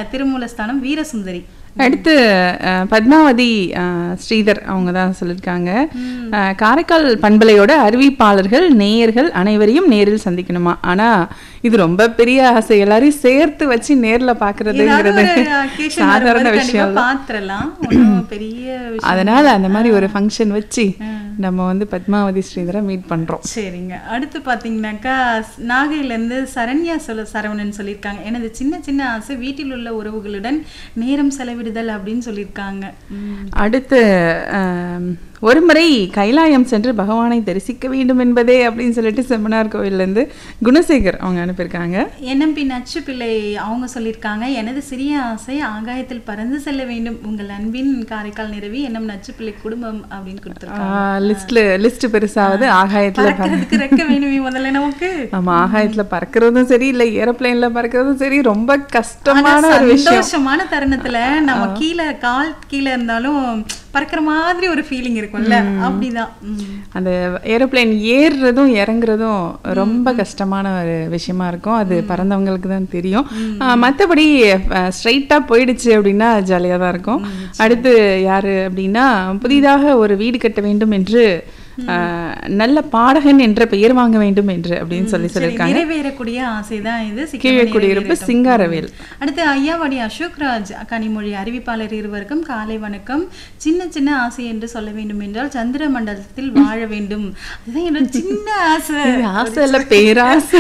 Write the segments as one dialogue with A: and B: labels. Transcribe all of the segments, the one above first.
A: திருமூலஸ்தானம் வீரசுந்தரி
B: அடுத்து அஹ், பத்மாவதி அஹ், ஸ்ரீதர் அவங்க தான் சொல்லியிருக்காங்க அஹ், காரைக்கால் பண்பலையோட அறிவிப்பாளர்கள் நேயர்கள் அனைவரையும் நேரில் சந்திக்கணுமா ஆனா இது ரொம்ப பெரிய ஆசை எல்லாரையும் சேர்த்து வச்சு நேர்ல
A: ஏதாவது
B: பாக்குறதுங்கிறது
A: ஒரு occasion
B: சாதாரண
A: வரும்போது
B: விஷயம்
A: கண்டிப்பா பாத்துறலாம் ஒண்ணும் பெரிய விஷயம்
B: அதனால அந்த மாதிரி ஒரு ஃபங்க்ஷன் வச்சு நம்ம வந்து பத்மாவதி ஸ்ரீதரை மீட் பண்றோம்
A: சரிங்க அடுத்து பாத்தீங்கன்னாக்கா நாகையிலேருந்து சரண்யா சொல்ல சரவணன் சொல்லியிருக்காங்க எனது சின்ன சின்ன ஆசை வீட்டில் உள்ள உறவுகளுடன் நேரம் செலவிடுதல் அப்படின்னு சொல்லியிருக்காங்க ம்.
B: அடுத்து ஆம், ஒரு முறை கைலாயம் சென்று பகவானை தரிசிக்க வேண்டும் என்பதே அப்படின்னு சொல்லிட்டு செம்மனார் கோவில்லேருந்து குணசேகர் அவங்க அனுப்பியிருக்காங்க
A: என்எம்பி நச்சு பிள்ளை அவங்க சொல்லியிருக்காங்க எனது சிறிய ஆசை ஆகாயத்தில் பறந்து செல்ல வேண்டும் உங்கள் அன்பின் காரைக்கால் நிறவி என்எம் நச்சு பிள்ளை குடும்பம் அப்படின்னு கொடுத்துருக்காங்க
B: லிஸ்ட்ல லிஸ்ட் பெருசாவது ஆகாயத்துல பற-
A: பறக்கிறதுக்கு ரெக்க வேணுமே முதல்ல நமக்கு
B: ஆமா ஆகாயத்துல பறக்கிறதும் சரி இல்ல ஏரோப்ளேன்ல பறக்கிறதும் சரி ரொம்ப கஷ்டமான ஒரு விஷயம்
A: சந்தோஷமான தருணத்துல நம்ம கீழே கால் கீழே இருந்தாலும் பறக்கிற மாதிரி ஒரு ஃபீலிங் இருக்கும்ல அப்படிதான் ம்.
B: அந்த ஏரோப்ளேன் ஏறுறதும் இறங்குறதும் ரொம்ப கஷ்டமான ஒரு விஷயமா இருக்கும் அது பறந்தவங்களுக்கு தான் தெரியும் ஆஹ் மத்தபடி ஸ்ட்ரைட்டா போயிடுச்சு அப்படின்னா ஜாலியா தான் இருக்கும் அடுத்து யாரு அப்படின்னா புதிதாக ஒரு வீடு கட்ட வேண்டும் என்று ஆஹ் நல்ல பாடகன் என்ற பெயர் வாங்க வேண்டும் என்று அப்படின்னு சொல்லி
A: சரி,
B: சொல்லியிருக்காங்க
A: நிறைவேறக்கூடிய ஆசைதான் இது சீக்கிரமே
B: கீழே குடியிருப்பு
A: நிறைவேறட்டும்.
B: சிங்காரவேல்
A: அடுத்து ஐயாவாடி அசோக் ராஜ் கனிமொழி அறிவிப்பாளர் இருவருக்கும் காலை வணக்கம் சின்ன சின்ன ஆசை என்று சொல்ல வேண்டும் என்றால் சந்திர மண்டலத்தில் வாழ வேண்டும் அதுதான் என்னோட சின்ன ஆசை
B: இது ஆசை இல்ல பேராசை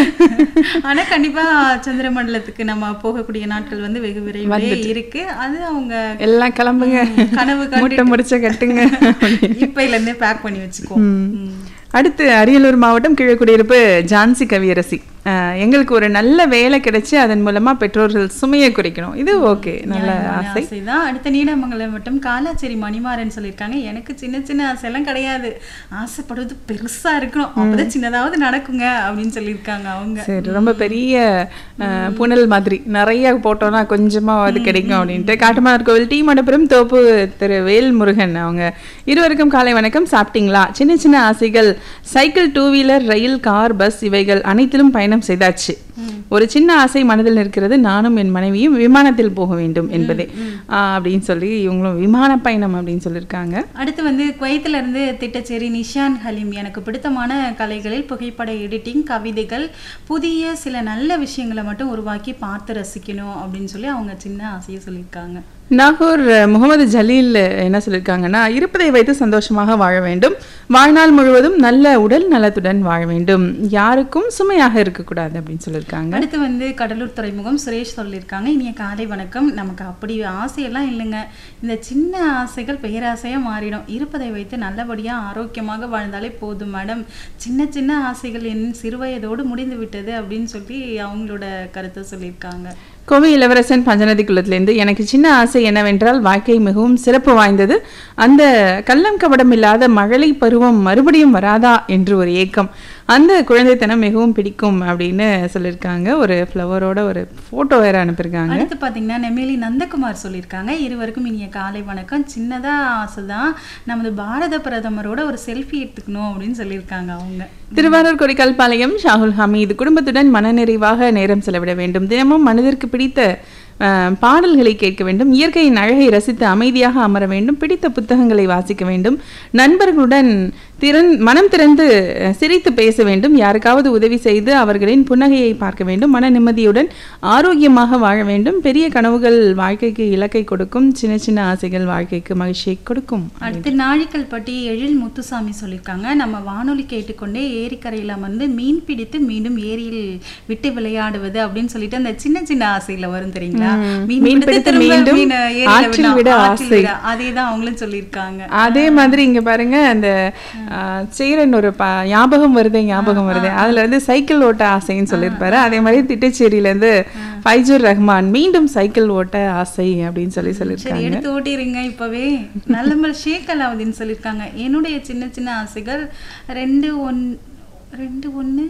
A: ஆனா கண்டிப்பா சந்திர மண்டலத்துக்கு நம்ம போகக்கூடிய நாட்கள் வந்து வெகு விரைவிலே இருக்கு அது அவங்க
B: எல்லாம் கிளம்புங்க
A: கனவு
B: முட்டை முடிச்ச கட்டுங்க
A: இப்பையில இருந்தே பேக் பண்ணி வச்சுக்கோ ம்.
B: அடுத்து அரியலூர் மாவட்டம் கீழக்குடியிருப்பு ஜான்சி கவியரசி அஹ், எங்களுக்கு ஒரு நல்ல வேலை கிடைச்சு அதன் மூலமா பெற்றோர்கள் சுமையை குறைக்கணும் இது ஓகே நல்ல
A: நியாயமான
B: ஆசை
A: ஆசைதான் அடுத்த நீடமங்கலம் மட்டும் காலாச்சேரி மணிமாறன் சொல்லியிருக்காங்க எனக்கு சின்ன சின்ன ஆசையெல்லாம் கிடையாது ஆசைப்படுவது பெருசா இருக்கணும் அப்பதான் சின்னதாவது நடக்குங்க அப்படின்னு சொல்லியிருக்காங்க அவங்க
B: சரி ரொம்ப பெரிய அஹ், புனல் மாதிரி நிறைய போட்டோம்னா கொஞ்சமா அது கிடைக்கும் அப்படின்ட்டு காட்டுமன்னார் கோவில் டி மடப்புரம் தோப்பு திரு வேல்முருகன் அவங்க இருவருக்கும் காலை வணக்கம் சாப்பிட்டீங்களா சின்ன சின்ன ஆசைகள் சைக்கிள் டூ வீலர் ரயில் கார் பஸ் இவைகள் அனைத்திலும் பயணம் செய்தாச்சு ஒரு சின்ன ஆசை மனதில் இருக்கிறது நானும் என் மனைவியும் விமானத்தில் போக வேண்டும் என்பதே ஆஹ், அப்படின்னு சொல்லி இவங்களும் விமான பயணம் அப்படின்னு சொல்லியிருக்காங்க
A: அடுத்து வந்து குவைத்துல இருந்து திட்டச்சேரி நிஷான் ஹலீம் எனக்கு பிடித்தமான கலைகளில் புகைப்பட எடிட்டிங் கவிதைகள் புதிய சில நல்ல விஷயங்களை மட்டும் உருவாக்கி பார்த்து ரசிக்கணும் அப்படின்னு சொல்லி அவங்க சின்ன ஆசையை சொல்லியிருக்காங்க
B: நாகூர் அஹ், முகமது ஜலீல் என்ன சொல்லியிருக்காங்கன்னா இருப்பதை வைத்து சந்தோஷமாக வாழ வேண்டும் வாழ்நாள் முழுவதும் நல்ல உடல் நலத்துடன் வாழ வேண்டும் யாருக்கும் சுமையாக இருக்கக்கூடாது அப்படின்னு சொல்லியிருக்காங்க
A: அடுத்து வந்து கடலூர் துறைமுகம் சுரேஷ் சொல்லியிருக்காங்க இனிய காலை வணக்கம் நமக்கு அப்படி ஆசையெல்லாம் இல்லைங்க இந்த சின்ன ஆசைகள் பேராசையா மாறிடும் இருப்பதை வைத்து நல்லபடியா ஆரோக்கியமாக வாழ்ந்தாலே போதும் மேடம் சின்ன சின்ன ஆசைகள் என் சிறுவயதோடு முடிந்து விட்டது அப்படின்னு சொல்லி அவங்களோட கருத்தை சொல்லியிருக்காங்க
B: கோவை இளவரசன் பஞ்சநதி குலத்திலிருந்து எனக்கு சின்ன ஆசை என்னவென்றால் வாழ்க்கை மிகவும் சிறப்பு வாய்ந்தது அந்த கள்ளம் கபடம் இல்லாத மழலை பருவம் மறுபடியும் வராதா என்று ஒரு ஏக்கம் அந்த குழந்தைத்தனம் மிகவும் பிடிக்கும் அப்படின்னு சொல்லியிருக்காங்க ஒரு ஃப்ளவரோட ஒரு ஃபோட்டோ வேற அனுப்பியிருக்காங்க
A: அடுத்து பாத்தீங்கன்னா நெமேலி நந்தகுமார் சொல்லியிருக்காங்க இருவருக்கும் இனிய காலை வணக்கம் சின்னதா ஆசைதான் நமது பாரத பிரதமரோட ஒரு செல்ஃபி எடுத்துக்கணும் அப்படின்னு சொல்லியிருக்காங்க அவங்க
B: திருவாரூர் கொடிக்கல்பாளையம் ஷாகுல் ஹமீது குடும்பத்துடன் மனநிறைவாக நேரம் செலவிட வேண்டும் தினமும் மனதிற்கு பிடித்த அஹ், பாடல்களை கேட்க வேண்டும் இயற்கையின் அழகை ரசித்து அமைதியாக அமர வேண்டும் பிடித்த புத்தகங்களை வாசிக்க வேண்டும் நண்பர்களுடன் திறன் மனம் திறந்து அஹ், சிரித்து பேச வேண்டும் யாருக்காவது உதவி செய்து அவர்களின் புன்னகையை பார்க்க வேண்டும் மன நிம்மதியுடன் ஆரோக்கியமாக வாழ வேண்டும் பெரிய கனவுகள் வாழ்க்கைக்கு இலக்கை கொடுக்கும் சின்ன சின்ன ஆசைகள் வாழ்க்கைக்கு மகிழ்ச்சியை கொடுக்கும்
A: அடுத்து நாழிக்கல் பட்டி எழில் முத்துசாமி சொல்லியிருக்காங்க நம்ம வானொலி கேட்டுக்கொண்டே ஏரிக்கரையில் அமர்ந்து மீன் பிடித்து மீண்டும் ஏரியில் விட்டு விளையாடுவது அப்படின்னு சொல்லிட்டு அந்த சின்ன சின்ன ஆசையில வரும் தெரியுங்களா மீன்
B: மீன்
A: பிடித்து
B: பிடித்து
A: திரும்ப
B: மீண்டும்
A: மீனை ஏரியில
B: ஆற்றில்
A: விடணும்.
B: விட
A: ஆற்றில்
B: ஆசை.
A: விட. அதேதான் அவங்களும் சொல்லியிருக்காங்க
B: அதே மாதிரி இங்க பாருங்க அந்த ஆஹ், சேரன் ஒரு ப ஞாபகம் வருது ஞாபகம் வருது அதுல வந்து சைக்கிள் ஓட்ட ஆசைன்னு சொல்லியிருப்பாரு அதே மாதிரி திட்டச்சேரியில இருந்து ஃபைஜூர் ரஹ்மான் மீண்டும் சைக்கிள் ஓட்ட ஆசை அப்படின்னு சொல்லி
A: சரி
B: சொல்லியிருக்காங்க
A: எடுத்து ஓட்டிடுங்க இப்பவே நல்லமல் ஷேக் அலாவுதீன் சொல்லியிருக்காங்க என்னுடைய சின்ன சின்ன ஆசைகள் ரெண்டு ஒன் ரெண்டு ஒண்ணு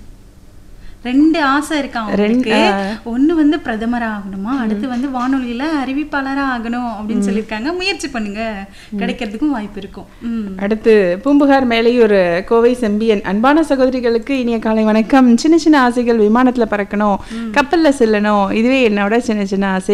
A: ரெண்டு ஆசை இருக்கா அவங்களுக்கு ஒண்ணு வந்து பிரதமர் ஆகணுமா அடுத்து வந்து வானொலியில அறிவிப்பாளரா ஆகணும் அப்படின்னு சொல்லியிருக்காங்க முயற்சி பண்ணுங்க கிடைக்கிறதுக்கும் வாய்ப்பு இருக்கும் ம்
B: அடுத்து பூம்புகார் மேலையூர் கோவை செம்பியன் அன்பான சகோதரிகளுக்கு இனிய காலை வணக்கம் சின்ன சின்ன ஆசைகள் விமானத்துல பறக்கணும் கப்பல்ல செல்லணும் இதுவே என்னோட சின்ன சின்ன ஆசை